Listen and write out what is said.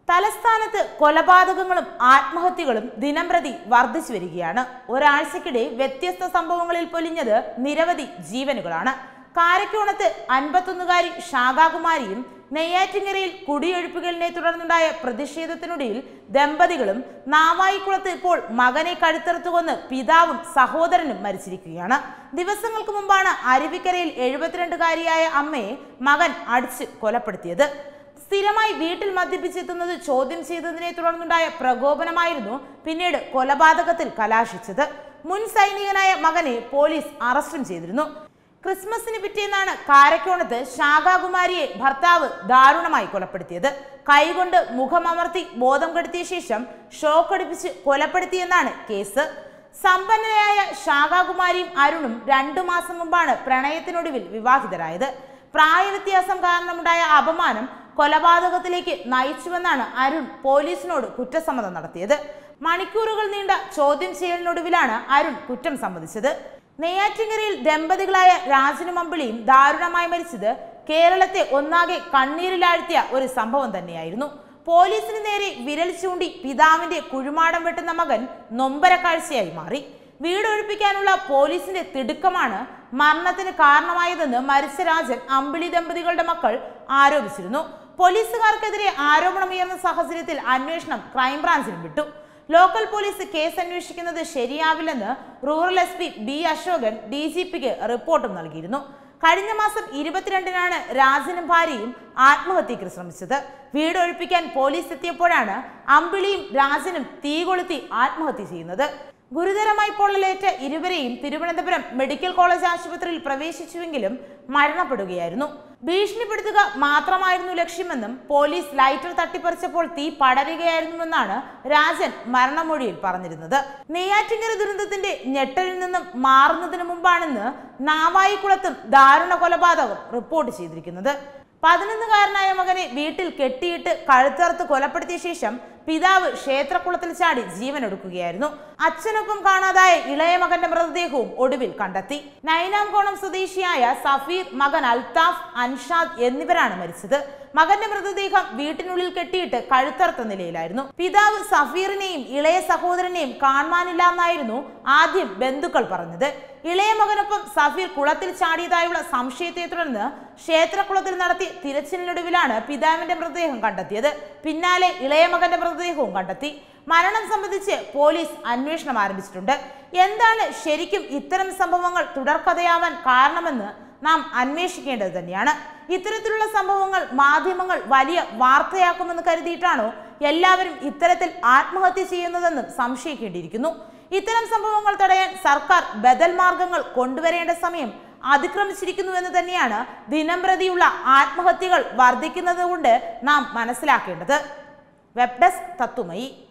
തലസ്ഥാനത്ത് കൊലപാതകങ്ങളും ആത്മഹത്യകളും ദിനംപ്രതി വർദ്ധിച്ചു വരികയാണ് ഒരാഴ്ചക്കിടെ വ്യത്യസ്ത സംഭവങ്ങളിൽ പൊലിഞ്ഞത് നിരവധി ജീവനുകളാണ് കാരക്കോണത്ത് അൻപത്തൊന്നുകാരി ശാഖാകുമാരിയും നെയ്യാറ്റിങ്ങരയിൽ കുടിയൊഴിപ്പുകളിനെ തുടർന്നുണ്ടായ പ്രതിഷേധത്തിനൊടുവിൽ ദമ്പതികളും നാവായിക്കുളത്ത് ഇപ്പോൾ മകനെ കഴുത്തറുത്തു കൊന്ന് പിതാവും സഹോദരനും മരിച്ചിരിക്കുകയാണ് ദിവസങ്ങൾക്ക് മുമ്പാണ് അരുവിക്കരയിൽ എഴുപത്തിരണ്ടുകാരിയായ അമ്മയെ മകൻ അടിച്ച് കൊലപ്പെടുത്തിയത് സ്ഥിരമായി വീട്ടിൽ മദ്യപിച്ചെത്തുന്നത് ചോദ്യം ചെയ്തതിനെ തുടർന്നുണ്ടായ പ്രകോപനമായിരുന്നു പിന്നീട് കൊലപാതകത്തിൽ കലാശിച്ചത് മുൻ സൈനികനായ മകനെ പോലീസ് അറസ്റ്റും ചെയ്തിരുന്നു ക്രിസ്മസിന് പിറ്റേന്നാണ് കാരക്കോണത്ത് ശാഖാകുമാരിയെ ഭർത്താവ് ദാരുണമായി കൊലപ്പെടുത്തിയത് കൈകൊണ്ട് മുഖമമർത്തി ബോധം കെടുത്തിയ ശേഷം ഷോക്കടിപ്പിച്ച് കൊലപ്പെടുത്തിയെന്നാണ് കേസ് സമ്പന്നരായ ശാഖാകുമാരിയും അരുണും രണ്ടു മാസം മുമ്പാണ് പ്രണയത്തിനൊടുവിൽ വിവാഹിതരായത് പ്രായവ്യത്യാസം കാരണമുണ്ടായ അപമാനം കൊലപാതകത്തിലേക്ക് നയിച്ചുവെന്നാണ് അരുൺ പോലീസിനോട് കുറ്റസമ്മതം നടത്തിയത് മണിക്കൂറുകൾ നീണ്ട ചോദ്യം ചെയ്യലിനൊടുവിലാണ് അരുൺ കുറ്റം സമ്മതിച്ചത് നെയ്യാറ്റിങ്കരയിൽ ദമ്പതികളായ രാജനും അമ്പിളിയും ദാരുണമായി മരിച്ചത് കേരളത്തെ ഒന്നാകെ കണ്ണീരിലാഴ്ത്തിയ ഒരു സംഭവം തന്നെയായിരുന്നു പോലീസിന് നേരെ വിരൽ ചൂണ്ടി പിതാവിന്റെ കുഴിമാടം വെട്ടുന്ന മകൻ നൊമ്പര കാഴ്ചയായി മാറി വീടൊഴിപ്പിക്കാനുള്ള പോലീസിന്റെ തിടുക്കമാണ് മരണത്തിന് കാരണമായതെന്ന് മരിച്ച രാജൻ അമ്പിളി ദമ്പതികളുടെ മക്കൾ ആരോപിച്ചിരുന്നു പോലീസുകാർക്കെതിരെ ആരോപണമുയർന്ന സാഹചര്യത്തിൽ അന്വേഷണം ക്രൈംബ്രാഞ്ചിന് വിട്ടു ലോക്കൽ പോലീസ് കേസ് അന്വേഷിക്കുന്നത് ശരിയാവില്ലെന്ന് rural S P B Ashokan D G പിക്ക് റിപ്പോർട്ടും നൽകിയിരുന്നു കഴിഞ്ഞ മാസം ഇരുപത്തിരണ്ടിനാണ് രാജനും ഭാര്യയും ആത്മഹത്യക്ക് ശ്രമിച്ചത് വീട് ഒഴിപ്പിക്കാൻ പോലീസ് എത്തിയപ്പോഴാണ് അമ്പിളിയും രാജനും തീ കൊളുത്തി ആത്മഹത്യ ചെയ്യുന്നത് ഗുരുതരമായി പൊള്ളലേറ്റ ഇരുവരെയും തിരുവനന്തപുരം മെഡിക്കൽ കോളേജ് ആശുപത്രിയിൽ പ്രവേശിച്ചുവെങ്കിലും മരണപ്പെടുകയായിരുന്നു ഭീഷണിപ്പെടുത്തുക മാത്രമായിരുന്നു ലക്ഷ്യമെന്നും പോലീസ് ലൈറ്റർ തട്ടിപ്പറിച്ചപ്പോൾ തീ പടരുകയായിരുന്നുവെന്നാണ് രാജൻ മരണമൊഴിയിൽ പറഞ്ഞിരുന്നത് നെയ്യാറ്റിങ്കര ദുരന്തത്തിന്റെ ഞെട്ടലിൽ നിന്നും മാറുന്നതിന് മുമ്പാണെന്ന് നാവായിക്കുളത്തും ദാരുണ കൊലപാതകം റിപ്പോർട്ട് ചെയ്തിരിക്കുന്നത് പതിനൊന്നുകാരനായ മകനെ വീട്ടിൽ കെട്ടിയിട്ട് കഴുത്തറുത്ത് കൊലപ്പെടുത്തിയ ശേഷം പിതാവ് ക്ഷേത്രക്കുളത്തിൽ ചാടി ജീവനൊടുക്കുകയായിരുന്നു അച്ഛനൊപ്പം കാണാതായ ഇളയ മകന്റെ മൃതദേഹവും ഒടുവിൽ കണ്ടെത്തി നൈനാംകോണം സ്വദേശിയായ സഫീർ മകൻ അൽതാഫ് അൻഷാദ് എന്നിവരാണ് മരിച്ചത് മകന്റെ മൃതദേഹം വീട്ടിനുള്ളിൽ കെട്ടിയിട്ട് കഴുത്തറുത്ത നിലയിലായിരുന്നു പിതാവ് സഫീറിനെയും ഇളയ സഹോദരനെയും കാണുവാനില്ല എന്നായിരുന്നു ആദ്യം ബന്ധുക്കൾ പറഞ്ഞത് ഇളയ മകനൊപ്പം സഫീർ കുളത്തിൽ ചാടിയതായുള്ള സംശയത്തെ തുടർന്ന് ക്ഷേത്രക്കുളത്തിൽ നടത്തിയ തിരച്ചിലിനൊടുവിലാണ് പിതാവിന്റെ മൃതദേഹം കണ്ടെത്തിയത് പിന്നാലെ ഇളയ മകന്റെ മൃതദേഹവും കണ്ടെത്തി മരണം സംബന്ധിച്ച് പോലീസ് അന്വേഷണം ആരംഭിച്ചിട്ടുണ്ട് എന്താണ് ശരിക്കും ഇത്തരം സംഭവങ്ങൾ തുടർക്കഥയാവാൻ കാരണമെന്ന് നാം അന്വേഷിക്കേണ്ടത് തന്നെയാണ് ഇത്തരത്തിലുള്ള സംഭവങ്ങൾ മാധ്യമങ്ങൾ വലിയ വാർത്തയാക്കുമെന്ന് കരുതിയിട്ടാണോ എല്ലാവരും ഇത്തരത്തിൽ ആത്മഹത്യ ചെയ്യുന്നതെന്നും സംശയിക്കേണ്ടിയിരിക്കുന്നു ഇത്തരം സംഭവങ്ങൾ തടയാൻ സർക്കാർ ബദൽ മാർഗങ്ങൾ കൊണ്ടുവരേണ്ട സമയം അതിക്രമിച്ചിരിക്കുന്നുവെന്ന് തന്നെയാണ് ദിനംപ്രതിയുള്ള ആത്മഹത്യകൾ വർദ്ധിക്കുന്നത് കൊണ്ട് നാം മനസ്സിലാക്കേണ്ടത് വെബ് ഡെസ്ക് തത്തുമയി